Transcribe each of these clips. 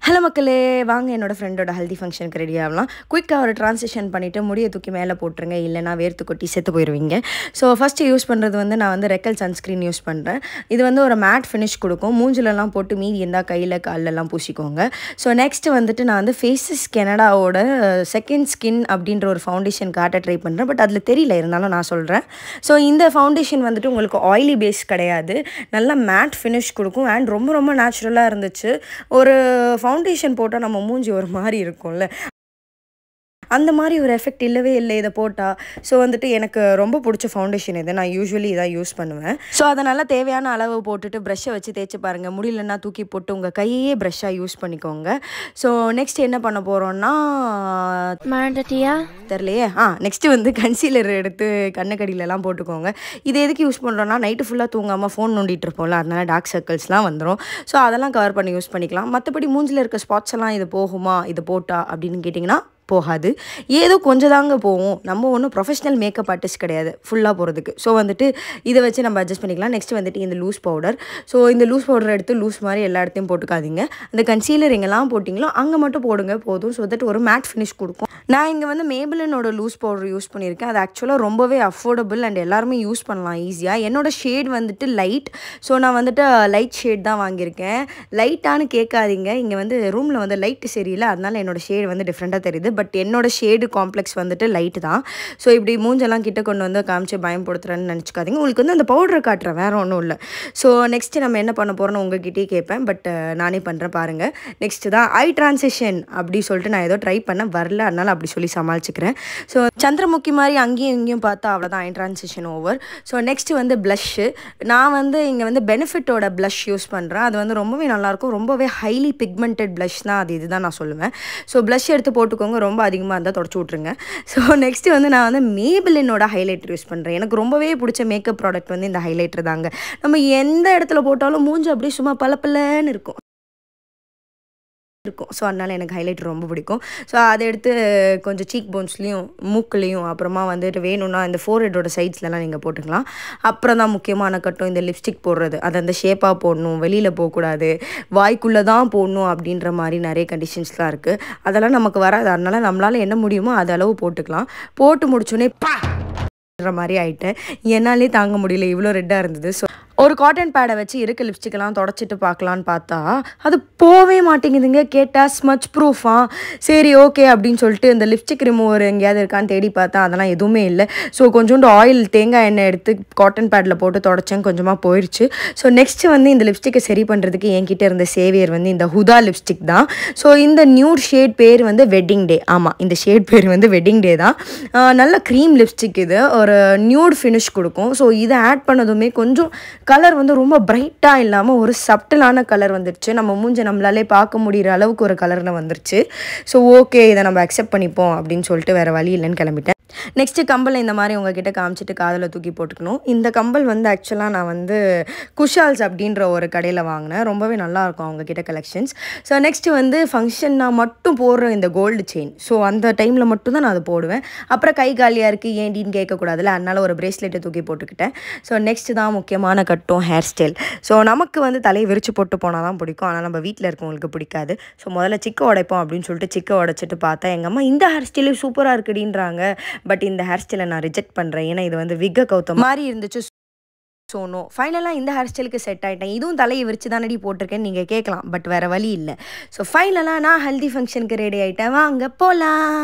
hello மக்களே வாங்க என்னோட ஃப்ரெண்டோட ஹல்தி ஃபங்க்ஷனுக்கு ரெடி ஆகலாம் குயிக்காக ஒரு ட்ரான்சிஷன் பண்ணிவிட்டு முடியை தூக்கி மேலே போட்டுருங்க இல்லைனா வேர்த்து கொட்டி செத்து போயிடுவீங்க ஸோ ஃபஸ்ட்டு யூஸ் பண்ணுறது வந்து நான் வந்து ரெக்கல் சன்ஸ்க்ரீன் யூஸ் பண்ணுறேன் இது வந்து ஒரு மேட் ஃபினிஷ் கொடுக்கும் மூஞ்சிலலாம் போட்டு மீதி இருந்தால் கையில் கால்லெல்லாம் பூசிக்கோங்க ஸோ நெக்ஸ்ட்டு வந்துட்டு நான் வந்து ஃபேஸஸ் கெனடாவோட செகண்ட் ஸ்கின் அப்படின்ற ஒரு ஃபவுண்டேஷன் காட்ட ட்ரை பண்ணுறேன் பட் அதில் தெரியல இருந்தாலும் நான் சொல்கிறேன் ஸோ இந்த ஃபவுண்டேஷன் வந்துட்டு உங்களுக்கு ஆயிலி பேஸ் கிடையாது நல்லா மேட் ஃபினிஷ் கொடுக்கும் அண்ட் ரொம்ப ரொம்ப நேச்சுரலாக இருந்துச்சு ஒரு ஃபவுண்டேஷன் போட்டால் நம்ம மூஞ்சி ஒரு மாதிரி இருக்கும்ல அந்த மாதிரி ஒரு எஃபெக்ட் இல்லவே இல்லை இதை போட்டால் ஸோ வந்துட்டு எனக்கு ரொம்ப பிடிச்ச ஃபவுண்டேஷன் இது நான் யூஸ்வலி இதான் யூஸ் பண்ணுவேன் ஸோ அதை நல்லா தேவையான அளவு போட்டுட்டு ப்ரஷ்ஷை வச்சு தேய்ச்சி பாருங்கள் முடியலன்னா தூக்கி போட்டு உங்கள் கையே ப்ரஷ்ஷாக யூஸ் பண்ணிக்கோங்க ஸோ நெக்ஸ்ட் என்ன பண்ண போகிறோன்னா மறந்துட்டியா தெரிலையே ஆ நெக்ஸ்ட்டு வந்து கன்சீலர் எடுத்து கண்ணுக்கடியிலலாம் போட்டுக்கோங்க இது எதுக்கு யூஸ் பண்ணுறோன்னா நைட்டு ஃபுல்லாக தூங்காமல் ஃபோன் நோண்டிட்டு இருப்போம்ல அதனால டார்க் சர்க்கிள்ஸ்லாம் வந்துடும் ஸோ அதெல்லாம் கவர் பண்ணி யூஸ் பண்ணிக்கலாம் மற்றபடி மூஞ்சில் இருக்க ஸ்பாட்ஸ் எல்லாம் இது போகுமா இது போட்டா அப்படின்னு கேட்டிங்கன்னா போகாது ஏதோ கொஞ்சம் தாங்க போகும் நம்ம ஒன்றும் ப்ரொஃபஷனல் மேக்கப் ஆர்டிஸ்ட் கிடையாது ஃபுல்லாக போகிறதுக்கு ஸோ வந்துட்டு இதை வச்சு நம்ம அட்ஜஸ்ட் பண்ணிக்கலாம் நெக்ஸ்ட் வந்துட்டு இந்த லூஸ் பவுடர் ஸோ இந்த லூஸ் பவுடர் எடுத்து லூஸ் மாதிரி எல்லா இடத்தையும் போட்டுக்காதீங்க அந்த கன்சீலர் எங்கெல்லாம் போட்டிங்களோ அங்கே மட்டும் போடுங்க போதும் ஸோ தட் ஒரு மேட் ஃபினிஷ் கொடுக்கும் நான் இங்கே வந்து மேபிளனோட லூஸ் பவுடர் யூஸ் பண்ணியிருக்கேன் அது ஆக்சுவலாக ரொம்பவே அஃபோர்டபுள் அண்ட் எல்லாருமே யூஸ் பண்ணலாம் ஈஸியாக என்னோட ஷேட் வந்துட்டு லைட் ஸோ நான் வந்துட்டு லைட் ஷேட் தான் வாங்கியிருக்கேன் லைட்டானு கேட்காதீங்க இங்கே வந்து ரூமில் வந்து லைட் சரியில்லை அதனால என்னோட ஷேட் வந்து டிஃப்ரெண்ட்டாக தெரியுது பட் என்னோட ஷேடு காம்ப்ளெக்ஸ் வந்துட்டு லைட் தான் ஸோ இப்படி மூஞ்செல்லாம் கிட்ட கொண்டு வந்து காமிச்சு பயன்படுத்துகிறேன்னு நினச்சிக்காதீங்க உங்களுக்கு வந்து அந்த பவுடரை காட்டுறேன் வேறு ஒன்றும் இல்லை ஸோ நெக்ஸ்ட்டு நம்ம என்ன பண்ண போகிறோன்னு உங்ககிட்டயே கேட்பேன் பட் நானே பண்ணுறேன் பாருங்கள் நெக்ஸ்ட்டு தான் ஐ ட்ரான்சிஷன் அப்படி சொல்லிட்டு நான் ஏதோ ட்ரை பண்ண வரல அதனால் அப்படி சொல்லி சமாளிச்சுக்கிறேன் ஸோ சந்திரமுகி மாதிரி அங்கேயும் இங்கேயும் பார்த்தா அவ்வளோதான் eye transition over so next வந்து ப்ளஷ்ஷு நான் வந்து இங்கே வந்து பெனிஃபிட்டோட ப்ளஷ் யூஸ் பண்ணுறேன் அது வந்து ரொம்பவே நல்லாயிருக்கும் ரொம்பவே ஹைலி பிக்மெண்டட் ப்ளஷ் தான் அது இதுதான் நான் சொல்லுவேன் ஸோ ப்ளஷ் எடுத்து போட்டுக்கோங்க ரொம்ப அதிகமாக இருந்தால் தொடச்சி விட்ருங்க ஸோ நெக்ஸ்ட்டு வந்து நான் வந்து மேபிளினோட ஹைலைட்டர் யூஸ் பண்ணுறேன் எனக்கு ரொம்பவே பிடிச்ச மேக்கப் ப்ராடக்ட் வந்து இந்த ஹைலைட்டர் தாங்க நம்ம எந்த இடத்துல போட்டாலும் மூஞ்சி அப்படியே சும்மா பளபளன்னு இருக்கும் இருக்கும் ஸோ அதனால் எனக்கு ஹைலைட் ரொம்ப பிடிக்கும் ஸோ அதை எடுத்து கொஞ்சம் சீக் போன்ஸ்லேயும் மூக்குலேயும் அப்புறமா வந்துட்டு வேணும்னா இந்த ஃபோர் ஹெட்டோட சைட்ஸ்லலாம் நீங்கள் போட்டுக்கலாம் அப்புறம் தான் முக்கியமான கட்டம் இந்த லிப்ஸ்டிக் போடுறது அது அந்த ஷேப்பாக போடணும் வெளியில் போகக்கூடாது வாய்க்குள்ளே தான் போடணும் அப்படின்ற மாதிரி நிறைய கண்டிஷன்ஸ்லாம் இருக்குது அதெல்லாம் நமக்கு வராது அதனால் நம்மளால் என்ன முடியுமோ அது அளவு போட்டுக்கலாம் போட்டு முடிச்சோடனே பா மாதிரி ஆயிட்டேன் என்னாலே தாங்க முடியல இவ்வளோ ரெட்டாக இருந்தது ஸோ ஒரு காட்டன் பேடை வச்சு இருக்க லிப்ஸ்டிக்கெல்லாம் தொடச்சிட்டு பார்க்கலான்னு பார்த்தா அது போவே மாட்டேங்குதுங்க கேட்டால் ஸ்மச் ப்ரூஃபா சரி ஓகே அப்படின்னு சொல்லிட்டு இந்த லிப்ஸ்டிக் ரிமூவர் எங்கேயாவது இருக்கான்னு தேடி பார்த்தா அதெல்லாம் எதுவுமே இல்லை ஸோ கொஞ்சோண்டு ஆயில் தேங்காய் எண்ணெய் எடுத்து காட்டன் பேடில் போட்டு தொடச்சேன் கொஞ்சமாக போயிடுச்சு ஸோ நெக்ஸ்ட்டு வந்து இந்த லிப்ஸ்டிக்கை சரி பண்ணுறதுக்கு என்கிட்ட இருந்த சேவியர் வந்து இந்த ஹுதா லிப்ஸ்டிக் தான் ஸோ இந்த நியூட் ஷேட் பேர் வந்து வெட்டிங் டே ஆமாம் இந்த ஷேட் பேர் வந்து வெட்டிங் டே தான் ஆஹ் நல்ல க்ரீம் லிப்ஸ்டிக் இது ஒரு நியூட் ஃபினிஷ் கொடுக்கும் ஸோ இதை ஆட் பண்ணதுமே கொஞ்சம் கலர் வந்து ரொம்ப பிரைட்டாக இல்லாமல் ஒரு சப்டிலான கலர் வந்துருச்சு நம்ம மூஞ்சை நம்மளாலே பார்க்க முடிகிற அளவுக்கு ஒரு கலரில் வந்துருச்சு ஸோ ஓகே இதை நம்ம அக்செப்ட் பண்ணிப்போம் அப்படின்னு சொல்லிட்டு வேறு வழி இல்லைன்னு கிளம்பிட்டேன் நெக்ஸ்ட்டு கம்பல் இந்த மாதிரி உங்ககிட்ட காமிச்சிட்டு காதில் தூக்கி போட்டுக்கணும் இந்த கம்பல் வந்து ஆக்சுவலாக நான் வந்து குஷால்ஸ் அப்படின்ற ஒரு கடையில் வாங்கினேன் ரொம்பவே நல்லாயிருக்கும் அவங்கக்கிட்ட கலெக்ஷன்ஸ் ஸோ நெக்ஸ்ட்டு வந்து ஃபங்க்ஷன்னா மட்டும் போடுற இந்த கோல்டு செயின் ஸோ அந்த டைமில் மட்டும் தான் நான் அதை போடுவேன் அப்புறம் கை காலியாக இருக்குது ஏண்டின்னு கேட்கக்கூடாதுல அதனால் ஒரு பிரேஸ்லெட்டை தூக்கி போட்டுக்கிட்டேன் ஸோ நெக்ஸ்ட் தான் முக்கியமான கட்டும் ஹேர் ஸ்டைல் ஸோ நமக்கு வந்து தலையை விரிச்சு போட்டு போனால் தான் பிடிக்கும் ஆனால் நம்ம வீட்டில் இருக்கவங்களுக்கு பிடிக்காது ஸோ முதல்ல சிக்க உடைப்போம் அப்படின்னு சொல்லிட்டு சிக்க உடைச்சிட்டு பார்த்தா எங்கள் அம்மா இந்த ஹேர் ஸ்டைலே சூப்பராக இருக்குடின்றாங்க பட் இந்த ஹேர் ஸ்டைலை நான் ரிஜெக்ட் பண்ணுறேன் ஏன்னா இது வந்து விக்க கௌத்தம் மாதிரி இருந்துச்சு ஸோ நோ ஃபைனலாக இந்த ஹேர் ஸ்டைலுக்கு செட் ஆகிட்டேன் இதுவும் தலையை விரிச்சு தானடி போட்டிருக்கேன்னு நீங்கள் கேட்கலாம் பட் வேறு வழி இல்லை ஸோ ஃபைனலாக நான் ஹல்தி ஃபங்க்ஷனுக்கு ரெடி ஆகிட்டேன் வாங்க போகலாம்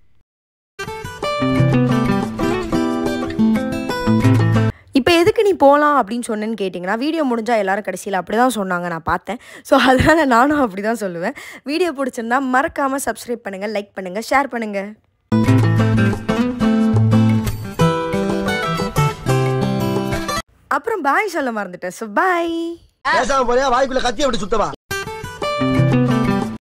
இப்போ எதுக்கு நீ போகலாம் அப்படின்னு சொன்னேன்னு கேட்டிங்கன்னா வீடியோ முடிஞ்சால் எல்லாரும் கடைசியில் அப்படி தான் சொன்னாங்க நான் பார்த்தேன் ஸோ அதனால் நானும் அப்படி தான் சொல்லுவேன் வீடியோ பிடிச்சிருந்தா மறக்காமல் சப்ஸ்கிரைப் பண்ணுங்கள் லைக் பண்ணுங்கள் ஷேர் பண்ணுங்கள் அப்புறம் பாய் சொல்ல மறந்துட்டேன் ஸோ பாய் பேசாம போறியா வாய்க்குள்ள கத்தி அப்படி சுத்தவா